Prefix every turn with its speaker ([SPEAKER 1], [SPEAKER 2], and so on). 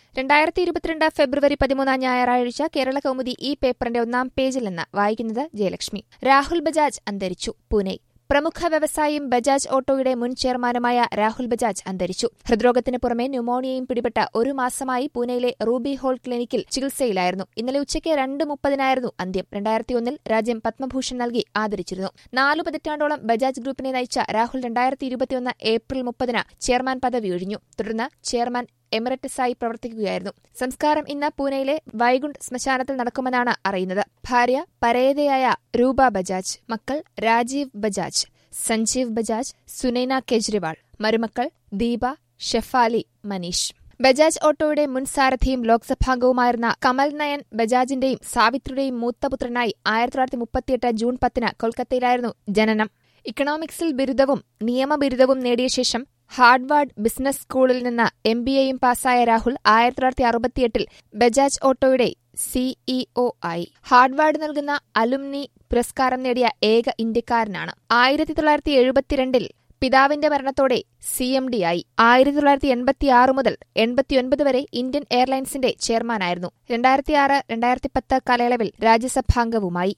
[SPEAKER 1] രണ്ടായിരത്തി ഇരുപത്തിരണ്ട് ഫെബ്രുവരി പതിമൂന്നാം ഞായറാഴ്ച കേരള കൗമുദി ഈ പേപ്പറിന്റെ ഒന്നാം പേജിൽ നിന്ന് വായിക്കുന്നത് ജയലക്ഷ്മി രാഹുൽ ബജാജ് അന്തരിച്ചു പൂനെ പ്രമുഖ വ്യവസായിയും ബജാജ് ഓട്ടോയുടെ മുൻ ചെയർമാനുമായ രാഹുൽ ബജാജ് അന്തരിച്ചു ഹൃദ്രോഗത്തിന് പുറമെ ന്യൂമോണിയയും പിടിപെട്ട ഒരു മാസമായി പൂനെയിലെ റൂബി ഹോൾ ക്ലിനിക്കിൽ ചികിത്സയിലായിരുന്നു ഇന്നലെ ഉച്ചയ്ക്ക് രണ്ട് മുപ്പതിനായിരുന്നു അന്ത്യം രണ്ടായിരത്തിയൊന്നിൽ രാജ്യം പത്മഭൂഷൺ നൽകി ആദരിച്ചിരുന്നു നാലു പതിറ്റാണ്ടോളം ബജാജ് ഗ്രൂപ്പിനെ നയിച്ച രാഹുൽ രണ്ടായിരത്തി ഇരുപത്തിയൊന്ന് ഏപ്രിൽ മുപ്പതിന് ചെയർമാൻ പദവി ഒഴിഞ്ഞു തുടർന്ന് ചെയർമാൻ എമിററ്റസായി പ്രവർത്തിക്കുകയായിരുന്നു സംസ്കാരം ഇന്ന് പൂനെയിലെ വൈകുണ്ഠ് ശ്മശാനത്തിൽ നടക്കുമെന്നാണ് അറിയുന്നത് ഭാര്യ പരേതയായ രൂപ ബജാജ് മക്കൾ രാജീവ് ബജാജ് സഞ്ജീവ് ബജാജ് സുനൈന കെജ്രിവാൾ മരുമക്കൾ ദീപ ഷെഫാലി മനീഷ് ബജാജ് ഓട്ടോയുടെ മുൻ സാരഥിയും ലോക്സഭാംഗവുമായിരുന്ന കമൽ നയൻ ബജാജിന്റെയും സാവിത്രിയുടെയും മൂത്തപുത്രനായി ആയിരത്തി തൊള്ളായിരത്തി മുപ്പത്തിയെട്ട് ജൂൺ പത്തിന് കൊൽക്കത്തയിലായിരുന്നു ജനനം ഇക്കണോമിക്സിൽ ബിരുദവും നിയമബിരുദവും നേടിയ ശേഷം ഹാർഡ്വാർഡ് ബിസിനസ് സ്കൂളിൽ നിന്ന് എം ബി എയും പാസ്സായ രാഹുൽ ആയിരത്തി തൊള്ളായിരത്തി അറുപത്തിയെട്ടിൽ ബജാജ് ഓട്ടോയുടെ സിഇഒ ആയി ഹാർഡ്വാർഡ് നൽകുന്ന അലുമിനി പുരസ്കാരം നേടിയ ഏക ഇന്ത്യക്കാരനാണ് ആയിരത്തി തൊള്ളായിരത്തി എഴുപത്തിരണ്ടിൽ പിതാവിന്റെ മരണത്തോടെ സി എം ഡി ആയി ആയിരത്തി തൊള്ളായിരത്തി എൺപത്തിയാറ് മുതൽ എൺപത്തിയൊൻപത് വരെ ഇന്ത്യൻ എയർലൈൻസിന്റെ ചെയർമാനായിരുന്നു രണ്ടായിരത്തിയാറ് രണ്ടായിരത്തി പത്ത് കാലയളവിൽ രാജ്യസഭാംഗവുമായി